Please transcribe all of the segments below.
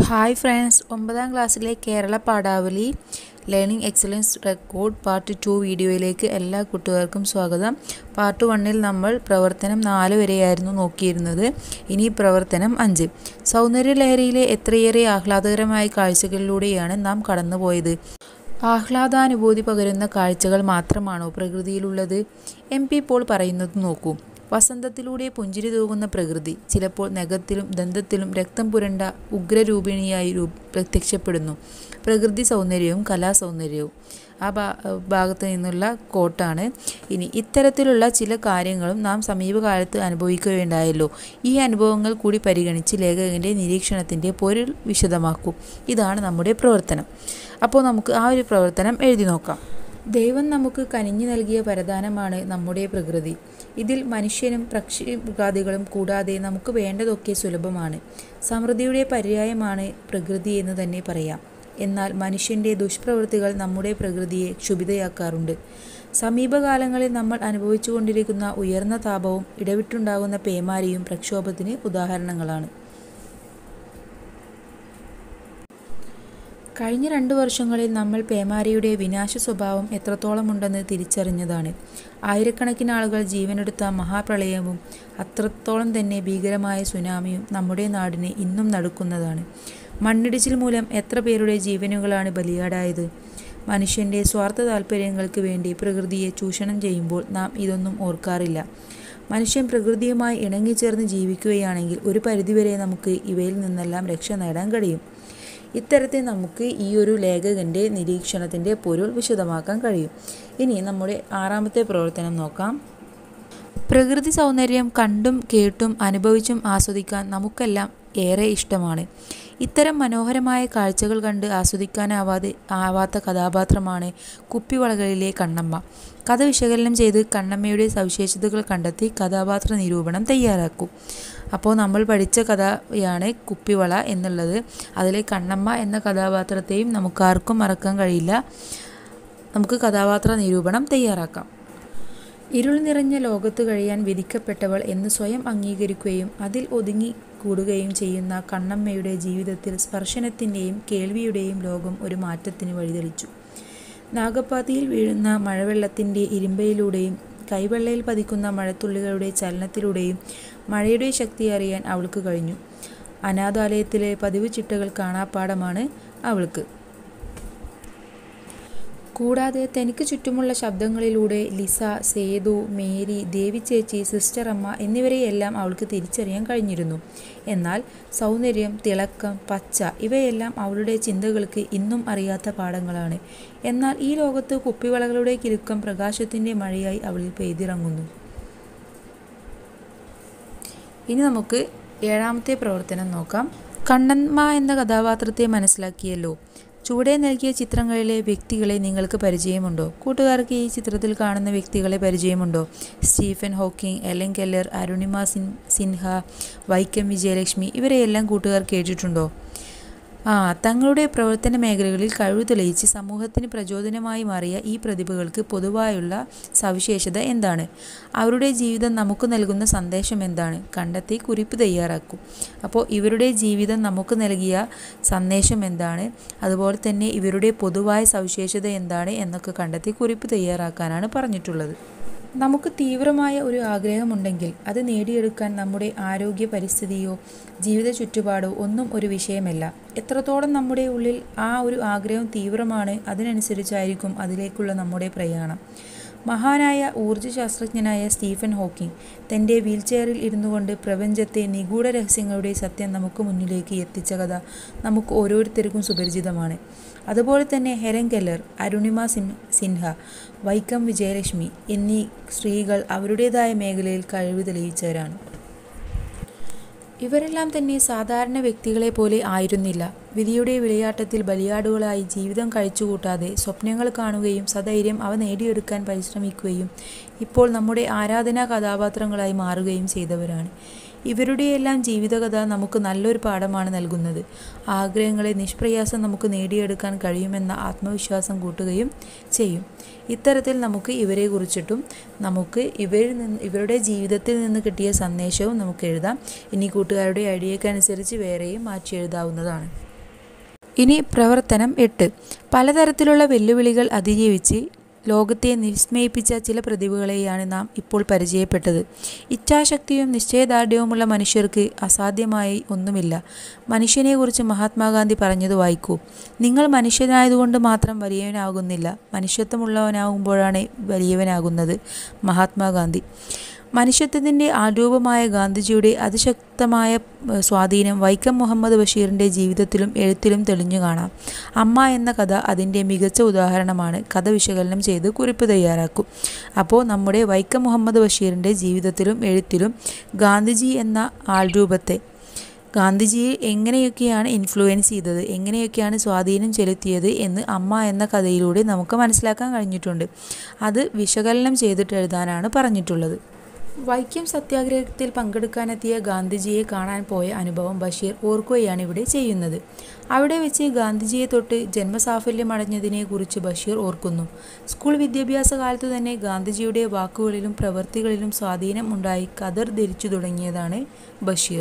hi friends ഒമ്പതാം ക്ലാസ്സിലെ Kerala Padavali learning excellence record part two വീഡിയോയിലേക്ക് എല്ലാ കുട്ടികൾക്കും സ്വാഗതം പാർട്ട് വണ്ണിൽ നമ്മൾ പ്രവർത്തനം നാല് വരെയായിരുന്നു നോക്കിയിരുന്നത് ഇനി പ്രവർത്തനം അഞ്ച് സൗന്ദര്യലഹരിയിലെ എത്രയേറെ ആഹ്ലാദകരമായ കാഴ്ചകളിലൂടെയാണ് നാം കടന്നുപോയത് ആഹ്ലാദാനുഭൂതി പകരുന്ന കാഴ്ചകൾ മാത്രമാണോ പ്രകൃതിയിലുള്ളത് എം പി പോൾ പറയുന്നത് നോക്കൂ വസന്തത്തിലൂടെ പുഞ്ചിരി തൂകുന്ന പ്രകൃതി ചിലപ്പോൾ നഖത്തിലും ദന്തത്തിലും രക്തം പുരണ്ട ഉഗ്രരൂപിണിയായി രൂ പ്രത്യക്ഷപ്പെടുന്നു പ്രകൃതി സൗന്ദര്യവും കലാസൗന്ദര്യവും ആ ഭാ ഭാഗത്ത് നിന്നുള്ള കോട്ടാണ് ഇനി ഇത്തരത്തിലുള്ള ചില കാര്യങ്ങളും നാം സമീപകാലത്ത് അനുഭവിക്കുകയുണ്ടായല്ലോ ഈ അനുഭവങ്ങൾ കൂടി പരിഗണിച്ച് ലേഖകൻ്റെ നിരീക്ഷണത്തിൻ്റെ പൊരുൾ വിശദമാക്കൂ ഇതാണ് നമ്മുടെ പ്രവർത്തനം അപ്പോൾ നമുക്ക് ആ ഒരു പ്രവർത്തനം എഴുതി നോക്കാം ദൈവം നമുക്ക് കനിഞ്ഞു നൽകിയ വരദാനമാണ് നമ്മുടെ പ്രകൃതി ഇതിൽ മനുഷ്യനും പക്ഷി മൃഗാദികളും കൂടാതെ നമുക്ക് വേണ്ടതൊക്കെ സുലഭമാണ് സമൃദ്ധിയുടെ പര്യായമാണ് പ്രകൃതി എന്ന് തന്നെ പറയാം എന്നാൽ മനുഷ്യൻ്റെ ദുഷ്പ്രവൃത്തികൾ നമ്മുടെ പ്രകൃതിയെ ക്ഷുഭിതയാക്കാറുണ്ട് സമീപകാലങ്ങളിൽ നമ്മൾ അനുഭവിച്ചുകൊണ്ടിരിക്കുന്ന ഉയർന്ന താപവും ഇടവിട്ടുണ്ടാകുന്ന പേമാരിയും പ്രക്ഷോഭത്തിന് ഉദാഹരണങ്ങളാണ് കഴിഞ്ഞ രണ്ട് വർഷങ്ങളിൽ നമ്മൾ പേമാരിയുടെ വിനാശ സ്വഭാവം എത്രത്തോളമുണ്ടെന്ന് തിരിച്ചറിഞ്ഞതാണ് ആയിരക്കണക്കിന് ആളുകൾ ജീവനെടുത്ത മഹാപ്രളയവും അത്രത്തോളം തന്നെ ഭീകരമായ സുനാമിയും നമ്മുടെ നാടിനെ ഇന്നും നടുക്കുന്നതാണ് മണ്ണിടിച്ചിൽ മൂലം എത്ര പേരുടെ ജീവനുകളാണ് ബലിയാടായത് മനുഷ്യൻ്റെ സ്വാർത്ഥ താല്പര്യങ്ങൾക്ക് വേണ്ടി പ്രകൃതിയെ ചൂഷണം ചെയ്യുമ്പോൾ നാം ഇതൊന്നും ഓർക്കാറില്ല മനുഷ്യൻ പ്രകൃതിയുമായി ഇണങ്ങിച്ചേർന്ന് ജീവിക്കുകയാണെങ്കിൽ ഒരു പരിധിവരെ നമുക്ക് ഇവയിൽ നിന്നെല്ലാം രക്ഷ നേടാൻ കഴിയും ഇത്തരത്തിൽ നമുക്ക് ഈ ഒരു ലേഖകൻ്റെ നിരീക്ഷണത്തിൻ്റെ പൊരുൾ വിശദമാക്കാൻ കഴിയും ഇനി നമ്മുടെ ആറാമത്തെ പ്രവർത്തനം നോക്കാം പ്രകൃതി സൗന്ദര്യം കണ്ടും കേട്ടും അനുഭവിച്ചും ആസ്വദിക്കാൻ നമുക്കെല്ലാം ഏറെ ഇഷ്ടമാണ് ഇത്തരം മനോഹരമായ കാഴ്ചകൾ കണ്ട് ആസ്വദിക്കാനാവാതെ ആവാത്ത കഥാപാത്രമാണ് കുപ്പിവളകളിലെ കണ്ണമ്മ കഥ വിശകലനം ചെയ്ത് കണ്ണമ്മയുടെ സവിശേഷതകൾ കണ്ടെത്തി കഥാപാത്ര നിരൂപണം തയ്യാറാക്കും അപ്പോൾ നമ്മൾ പഠിച്ച കഥയാണ് കുപ്പിവള എന്നുള്ളത് അതിലെ കണ്ണമ്മ എന്ന കഥാപാത്രത്തെയും നമുക്കാർക്കും മറക്കാൻ കഴിയില്ല നമുക്ക് കഥാപാത്ര നിരൂപണം തയ്യാറാക്കാം ഇരുൾ നിറഞ്ഞ ലോകത്ത് കഴിയാൻ വിധിക്കപ്പെട്ടവൾ എന്ന് സ്വയം അംഗീകരിക്കുകയും അതിൽ ഒതുങ്ങി കൂടുകയും ചെയ്യുന്ന കണ്ണമ്മയുടെ ജീവിതത്തിൽ സ്പർശനത്തിൻ്റെയും കേൾവിയുടെയും ലോകം ഒരു മാറ്റത്തിന് വഴിതെളിച്ചു നാഗപ്പാത്തിയിൽ വീഴുന്ന മഴവെള്ളത്തിൻ്റെ ഇരുമ്പയിലൂടെയും കൈവെള്ളയിൽ പതിക്കുന്ന മഴത്തുള്ളികളുടെ ചലനത്തിലൂടെയും മഴയുടെ ശക്തി അറിയാൻ അവൾക്ക് കഴിഞ്ഞു അനാഥാലയത്തിലെ പതിവ് ചിട്ടകൾ കാണാപ്പാടമാണ് അവൾക്ക് കൂടാതെ തനിക്ക് ചുറ്റുമുള്ള ശബ്ദങ്ങളിലൂടെ ലിസ സേതു മേരി ദേവി ചേച്ചി സിസ്റ്റർ അമ്മ എന്നിവരെയെല്ലാം അവൾക്ക് തിരിച്ചറിയാൻ കഴിഞ്ഞിരുന്നു എന്നാൽ സൗന്ദര്യം തിളക്കം പച്ച ഇവയെല്ലാം അവളുടെ ചിന്തകൾക്ക് ഇന്നും അറിയാത്ത പാഠങ്ങളാണ് എന്നാൽ ഈ ലോകത്ത് കുപ്പിവളകളുടെ കിലുക്കം പ്രകാശത്തിൻ്റെ മഴയായി അവളിൽ പെയ്തിറങ്ങുന്നു ഇനി നമുക്ക് ഏഴാമത്തെ പ്രവർത്തനം നോക്കാം കണ്ണന്മ എന്ന കഥാപാത്രത്തെ മനസ്സിലാക്കിയല്ലോ ചുവടെ നൽകിയ ചിത്രങ്ങളിലെ വ്യക്തികളെ നിങ്ങൾക്ക് പരിചയമുണ്ടോ കൂട്ടുകാർക്ക് ഈ ചിത്രത്തിൽ കാണുന്ന വ്യക്തികളെ പരിചയമുണ്ടോ Stephen Hawking Helen Keller Arunima സിൻ സിൻഹ വൈക്കം വിജയലക്ഷ്മി ഇവരെയെല്ലാം കൂട്ടുകാർ കേട്ടിട്ടുണ്ടോ ആ തങ്ങളുടെ പ്രവർത്തന മേഖലകളിൽ കഴിവ് തെളിയിച്ച് സമൂഹത്തിന് പ്രചോദനമായി മാറിയ ഈ പ്രതിഭകൾക്ക് പൊതുവായുള്ള സവിശേഷത എന്താണ് അവരുടെ ജീവിതം നമുക്ക് നൽകുന്ന സന്ദേശം എന്താണ് കണ്ടെത്തി കുറിപ്പ് തയ്യാറാക്കും അപ്പോൾ ഇവരുടെ ജീവിതം നമുക്ക് നൽകിയ സന്ദേശം എന്താണ് അതുപോലെ തന്നെ ഇവരുടെ പൊതുവായ സവിശേഷത എന്താണ് എന്നൊക്കെ കണ്ടെത്തി കുറിപ്പ് തയ്യാറാക്കാനാണ് പറഞ്ഞിട്ടുള്ളത് നമുക്ക് തീവ്രമായ ഒരു ആഗ്രഹമുണ്ടെങ്കിൽ അത് നേടിയെടുക്കാൻ നമ്മുടെ ആരോഗ്യ പരിസ്ഥിതിയോ ജീവിത ചുറ്റുപാടോ ഒന്നും ഒരു വിഷയമല്ല എത്രത്തോളം നമ്മുടെ ഉള്ളിൽ ആ ഒരു ആഗ്രഹം തീവ്രമാണ് അതിനനുസരിച്ചായിരിക്കും അതിലേക്കുള്ള നമ്മുടെ പ്രയാണം മഹാനായ ഊർജ്ജശാസ്ത്രജ്ഞനായ സ്റ്റീഫൻ ഹോക്കിംഗ് തൻ്റെ വീൽചെയറിൽ ഇരുന്നു കൊണ്ട് പ്രപഞ്ചത്തെ നിഗൂഢ രഹസ്യങ്ങളുടെ സത്യം നമുക്ക് മുന്നിലേക്ക് എത്തിച്ച കഥ നമുക്ക് ഓരോരുത്തർക്കും സുപരിചിതമാണ് അതുപോലെ തന്നെ ഹെലൻ കെല്ലർ അരുണിമ സിൻ സിൻഹ വൈക്കം വിജയലക്ഷ്മി എന്നീ സ്ത്രീകൾ അവരുടേതായ മേഖലയിൽ കഴിവ് തെളിയിച്ചവരാണ് ഇവരെല്ലാം തന്നെ സാധാരണ വ്യക്തികളെ പോലെ ആയിരുന്നില്ല വിധിയുടെ വിളയാട്ടത്തിൽ ബലിയാടുകളായി ജീവിതം കഴിച്ചുകൂട്ടാതെ സ്വപ്നങ്ങൾ കാണുകയും സധൈര്യം അവ നേടിയെടുക്കാൻ പരിശ്രമിക്കുകയും ഇപ്പോൾ നമ്മുടെ ആരാധനാ കഥാപാത്രങ്ങളായി മാറുകയും ചെയ്തവരാണ് ഇവരുടെയെല്ലാം ജീവിതകഥ നമുക്ക് നല്ലൊരു പാഠമാണ് നൽകുന്നത് ആഗ്രഹങ്ങളെ നിഷ്പ്രയാസം നമുക്ക് നേടിയെടുക്കാൻ കഴിയുമെന്ന ആത്മവിശ്വാസം കൂട്ടുകയും ചെയ്യും ഇത്തരത്തിൽ നമുക്ക് ഇവരെ കുറിച്ചിട്ടും നമുക്ക് ഇവരിൽ നിന്ന് ഇവരുടെ ജീവിതത്തിൽ നിന്ന് കിട്ടിയ സന്ദേശവും നമുക്ക് എഴുതാം ഇനി കൂട്ടുകാരുടെ ഐഡിയക്കനുസരിച്ച് വേറെയും മാറ്റി എഴുതാവുന്നതാണ് ഇനി പ്രവർത്തനം എട്ട് പലതരത്തിലുള്ള വെല്ലുവിളികൾ അതിജീവിച്ച് ലോകത്തെ വിസ്മയിപ്പിച്ച ചില പ്രതിഭകളെയാണ് നാം ഇപ്പോൾ പരിചയപ്പെട്ടത് ഇച്ഛാശക്തിയും നിശ്ചയദാർഢ്യവുമുള്ള മനുഷ്യർക്ക് അസാധ്യമായി ഒന്നുമില്ല മനുഷ്യനെക്കുറിച്ച് മഹാത്മാഗാന്ധി പറഞ്ഞത് വായിക്കൂ നിങ്ങൾ മനുഷ്യനായതുകൊണ്ട് മാത്രം വലിയവനാകുന്നില്ല മനുഷ്യത്വമുള്ളവനാകുമ്പോഴാണ് വലിയവനാകുന്നത് മഹാത്മാഗാന്ധി മനുഷ്യത്വത്തിൻ്റെ ആരൂപമായ ഗാന്ധിജിയുടെ അതിശക്തമായ സ്വാധീനം വൈക്കം മുഹമ്മദ് ബഷീറിൻ്റെ ജീവിതത്തിലും എഴുത്തിലും തെളിഞ്ഞു കാണാം അമ്മ എന്ന കഥ അതിൻ്റെ മികച്ച ഉദാഹരണമാണ് കഥ വിശകലനം ചെയ്ത് കുറിപ്പ് തയ്യാറാക്കും അപ്പോൾ നമ്മുടെ വൈക്കം മുഹമ്മദ് ബഷീറിൻ്റെ ജീവിതത്തിലും എഴുത്തിലും ഗാന്ധിജി എന്ന ആൾരൂപത്തെ ഗാന്ധിജിയെ എങ്ങനെയൊക്കെയാണ് ഇൻഫ്ലുവൻസ് ചെയ്തത് എങ്ങനെയൊക്കെയാണ് സ്വാധീനം ചെലുത്തിയത് എന്ന് അമ്മ എന്ന കഥയിലൂടെ നമുക്ക് മനസ്സിലാക്കാൻ കഴിഞ്ഞിട്ടുണ്ട് അത് വിശകലനം ചെയ്തിട്ട് എഴുതാനാണ് പറഞ്ഞിട്ടുള്ളത് വൈക്കം സത്യാഗ്രഹത്തിൽ പങ്കെടുക്കാനെത്തിയ ഗാന്ധിജിയെ കാണാൻ പോയ അനുഭവം ബഷീർ ഓർക്കുകയാണ് ഇവിടെ ചെയ്യുന്നത് അവിടെ വെച്ച് ഗാന്ധിജിയെ തൊട്ട് ജന്മസാഫല്യമടഞ്ഞതിനെ കുറിച്ച് ബഷീർ ഓർക്കുന്നു സ്കൂൾ വിദ്യാഭ്യാസ കാലത്തു തന്നെ ഗാന്ധിജിയുടെ വാക്കുകളിലും പ്രവൃത്തികളിലും സ്വാധീനം ഉണ്ടായി കതർ ധരിച്ചു തുടങ്ങിയതാണ് ബഷീർ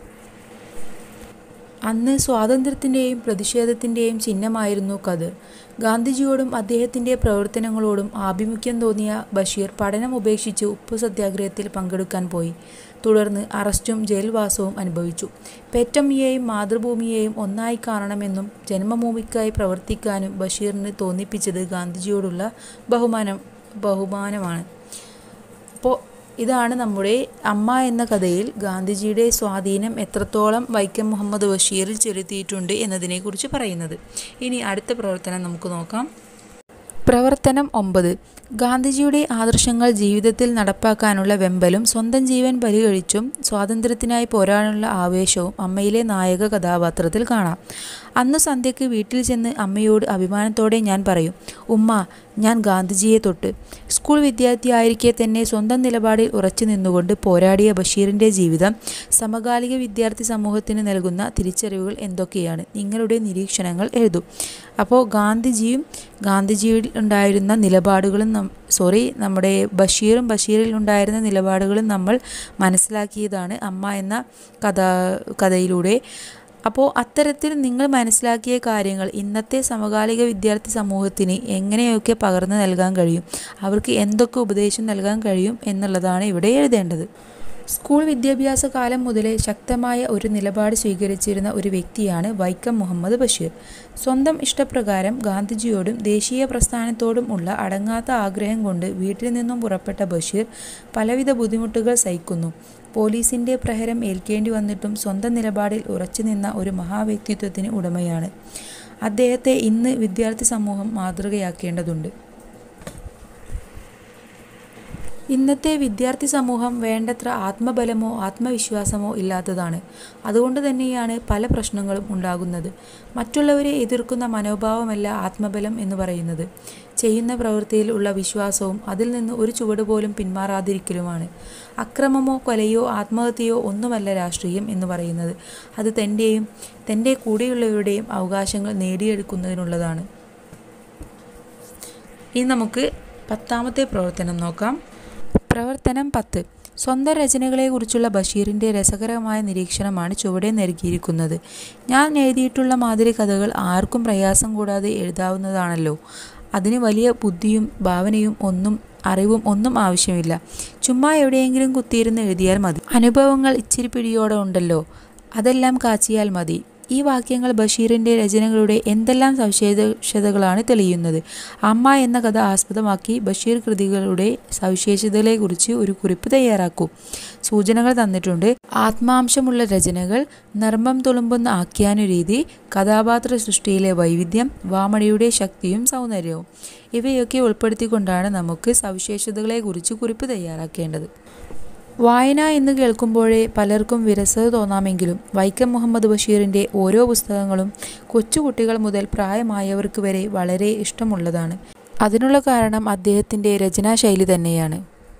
അന്ന് സ്വാതന്ത്ര്യത്തിൻ്റെയും പ്രതിഷേധത്തിൻ്റെയും ചിഹ്നമായിരുന്നു കതിർ ഗാന്ധിജിയോടും അദ്ദേഹത്തിൻ്റെ പ്രവർത്തനങ്ങളോടും ആഭിമുഖ്യം തോന്നിയ ബഷീർ പഠനം ഉപേക്ഷിച്ച് ഉപ്പു സത്യാഗ്രഹത്തിൽ പങ്കെടുക്കാൻ പോയി തുടർന്ന് അറസ്റ്റും ജയിൽവാസവും അനുഭവിച്ചു പെറ്റമ്മയെയും മാതൃഭൂമിയെയും ഒന്നായി കാണണമെന്നും ജന്മഭൂമിക്കായി പ്രവർത്തിക്കാനും ബഷീറിന് തോന്നിപ്പിച്ചത് ഗാന്ധിജിയോടുള്ള ബഹുമാനം ബഹുമാനമാണ് അപ്പോൾ ഇതാണ് നമ്മുടെ അമ്മ എന്ന കഥയിൽ ഗാന്ധിജിയുടെ സ്വാധീനം എത്രത്തോളം വൈക്കം മുഹമ്മദ് ബഷീറിൽ ചെലുത്തിയിട്ടുണ്ട് എന്നതിനെക്കുറിച്ച് പറയുന്നത് ഇനി അടുത്ത പ്രവർത്തനം നമുക്ക് നോക്കാം പ്രവർത്തനം ഒമ്പത് ഗാന്ധിജിയുടെ ആദർശങ്ങൾ ജീവിതത്തിൽ നടപ്പാക്കാനുള്ള വെമ്പലും സ്വന്തം ജീവൻ ബലികഴിച്ചും സ്വാതന്ത്ര്യത്തിനായി പോരാടാനുള്ള ആവേശവും അമ്മയിലെ നായക കഥാപാത്രത്തിൽ കാണാം അന്ന് സന്ധ്യയ്ക്ക് വീട്ടിൽ ചെന്ന് അമ്മയോട് അഭിമാനത്തോടെ ഞാൻ പറയും ഉമ്മ ഞാൻ ഗാന്ധിജിയെ തൊട്ട് സ്കൂൾ വിദ്യാർത്ഥിയായിരിക്കെ തന്നെ സ്വന്തം നിലപാടിൽ ഉറച്ചു നിന്നുകൊണ്ട് പോരാടിയ ബഷീറിൻ്റെ ജീവിതം സമകാലിക വിദ്യാർത്ഥി സമൂഹത്തിന് നൽകുന്ന തിരിച്ചറിവുകൾ എന്തൊക്കെയാണ് നിങ്ങളുടെ നിരീക്ഷണങ്ങൾ എഴുതൂ അപ്പോൾ ഗാന്ധിജിയും ഗാന്ധിജിയിൽ ഉണ്ടായിരുന്ന നിലപാടുകളും സോറി നമ്മുടെ ബഷീറും ബഷീറിൽ ഉണ്ടായിരുന്ന നിലപാടുകളും നമ്മൾ മനസ്സിലാക്കിയതാണ് അമ്മ എന്ന കഥ കഥയിലൂടെ അപ്പോൾ അത്തരത്തിൽ നിങ്ങൾ മനസ്സിലാക്കിയ കാര്യങ്ങൾ ഇന്നത്തെ സമകാലിക വിദ്യാർത്ഥി സമൂഹത്തിന് എങ്ങനെയൊക്കെ പകർന്നു നൽകാൻ കഴിയും അവർക്ക് എന്തൊക്കെ ഉപദേശം നൽകാൻ കഴിയും എന്നുള്ളതാണ് ഇവിടെ എഴുതേണ്ടത് സ്കൂൾ വിദ്യാഭ്യാസ കാലം മുതലേ ശക്തമായ ഒരു നിലപാട് സ്വീകരിച്ചിരുന്ന ഒരു വ്യക്തിയാണ് വൈക്കം മുഹമ്മദ് ബഷീർ സ്വന്തം ഇഷ്ടപ്രകാരം ഗാന്ധിജിയോടും ദേശീയ പ്രസ്ഥാനത്തോടും ഉള്ള അടങ്ങാത്ത ആഗ്രഹം കൊണ്ട് വീട്ടിൽ നിന്നും പുറപ്പെട്ട ബഷീർ പലവിധ ബുദ്ധിമുട്ടുകൾ സഹിക്കുന്നു പോലീസിൻ്റെ പ്രഹരം ഏൽക്കേണ്ടി വന്നിട്ടും സ്വന്തം നിലപാടിൽ ഉറച്ചു നിന്ന ഒരു മഹാവ്യക്തിത്വത്തിന് ഉടമയാണ് അദ്ദേഹത്തെ ഇന്ന് വിദ്യാർത്ഥി സമൂഹം മാതൃകയാക്കേണ്ടതുണ്ട് ഇന്നത്തെ വിദ്യാർത്ഥി സമൂഹം വേണ്ടത്ര ആത്മബലമോ ആത്മവിശ്വാസമോ ഇല്ലാത്തതാണ് അതുകൊണ്ട് തന്നെയാണ് പല പ്രശ്നങ്ങളും ഉണ്ടാകുന്നത് മറ്റുള്ളവരെ എതിർക്കുന്ന മനോഭാവമല്ല ആത്മബലം എന്ന് പറയുന്നത് ചെയ്യുന്ന പ്രവൃത്തിയിൽ ഉള്ള വിശ്വാസവും അതിൽ നിന്ന് ഒരു ചുവട് പോലും പിന്മാറാതിരിക്കലുമാണ് അക്രമമോ കൊലയോ ആത്മഹത്യയോ ഒന്നുമല്ല രാഷ്ട്രീയം എന്ന് പറയുന്നത് അത് തൻ്റെയും തൻ്റെ കൂടെയുള്ളവരുടെയും അവകാശങ്ങൾ നേടിയെടുക്കുന്നതിനുള്ളതാണ് ഇനി നമുക്ക് പത്താമത്തെ പ്രവർത്തനം നോക്കാം പ്രവർത്തനം പത്ത് സ്വന്തം രചനകളെക്കുറിച്ചുള്ള ബഷീറിൻ്റെ രസകരമായ നിരീക്ഷണമാണ് ചുവടെ നൽകിയിരിക്കുന്നത് ഞാൻ എഴുതിയിട്ടുള്ള മാതിരി കഥകൾ ആർക്കും പ്രയാസം കൂടാതെ എഴുതാവുന്നതാണല്ലോ അതിന് വലിയ ബുദ്ധിയും ഭാവനയും ഒന്നും അറിവും ഒന്നും ആവശ്യമില്ല ചുമ്മാ എവിടെയെങ്കിലും കുത്തിയിരുന്ന് എഴുതിയാൽ മതി അനുഭവങ്ങൾ ഇച്ചിരി പിടിയോടെ ഉണ്ടല്ലോ അതെല്ലാം കാച്ചിയാൽ മതി ഈ വാക്യങ്ങൾ ബഷീറിൻ്റെ രചനകളുടെ എന്തെല്ലാം സവിശേഷതകളാണ് തെളിയുന്നത് അമ്മ എന്ന കഥ ആസ്പദമാക്കി ബഷീർ കൃതികളുടെ സവിശേഷതകളെക്കുറിച്ച് ഒരു കുറിപ്പ് തയ്യാറാക്കൂ സൂചനകൾ തന്നിട്ടുണ്ട് ആത്മാംശമുള്ള രചനകൾ നർമ്മം തുളുമ്പുന്ന ആഖ്യാനരീതി കഥാപാത്ര സൃഷ്ടിയിലെ വൈവിധ്യം വാമണിയുടെ ശക്തിയും സൗന്ദര്യവും ഇവയൊക്കെ ഉൾപ്പെടുത്തിക്കൊണ്ടാണ് നമുക്ക് സവിശേഷതകളെക്കുറിച്ച് കുറിപ്പ് തയ്യാറാക്കേണ്ടത് വായന എന്ന് കേൾക്കുമ്പോഴേ പലർക്കും വിരസത തോന്നാമെങ്കിലും വൈക്കം മുഹമ്മദ് ബഷീറിൻ്റെ ഓരോ പുസ്തകങ്ങളും കൊച്ചുകുട്ടികൾ മുതൽ പ്രായമായവർക്ക് വരെ വളരെ ഇഷ്ടമുള്ളതാണ് അതിനുള്ള കാരണം അദ്ദേഹത്തിൻ്റെ രചനാശൈലി തന്നെയാണ്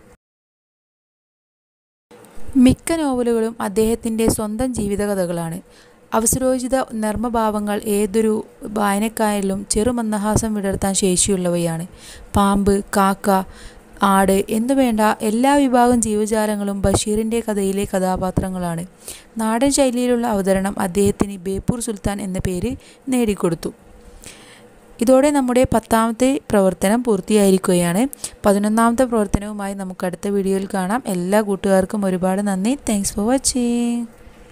മിക്ക നോവലുകളും അദ്ദേഹത്തിൻ്റെ സ്വന്തം ജീവിതകഥകളാണ് അവസരോചിത നർമ്മഭാവങ്ങൾ ഏതൊരു വായനക്കാരിലും ചെറുമന്ദഹാസം വിടർത്താൻ ശേഷിയുള്ളവയാണ് പാമ്പ് കാക്ക ആട് എന്നു വേണ്ട എല്ലാ വിഭാഗം ജീവജാലങ്ങളും ബഷീറിൻ്റെ കഥയിലെ കഥാപാത്രങ്ങളാണ് നാടൻ ശൈലിയിലുള്ള അവതരണം അദ്ദേഹത്തിന് ബേപ്പൂർ സുൽത്താൻ എന്ന പേര് നേടിക്കൊടുത്തു ഇതോടെ നമ്മുടെ പത്താമത്തെ പ്രവർത്തനം പൂർത്തിയായിരിക്കുകയാണ് പതിനൊന്നാമത്തെ പ്രവർത്തനവുമായി നമുക്ക് അടുത്ത വീഡിയോയിൽ കാണാം എല്ലാ കൂട്ടുകാർക്കും ഒരുപാട് നന്ദി താങ്ക്സ് ഫോർ വാച്ചിങ്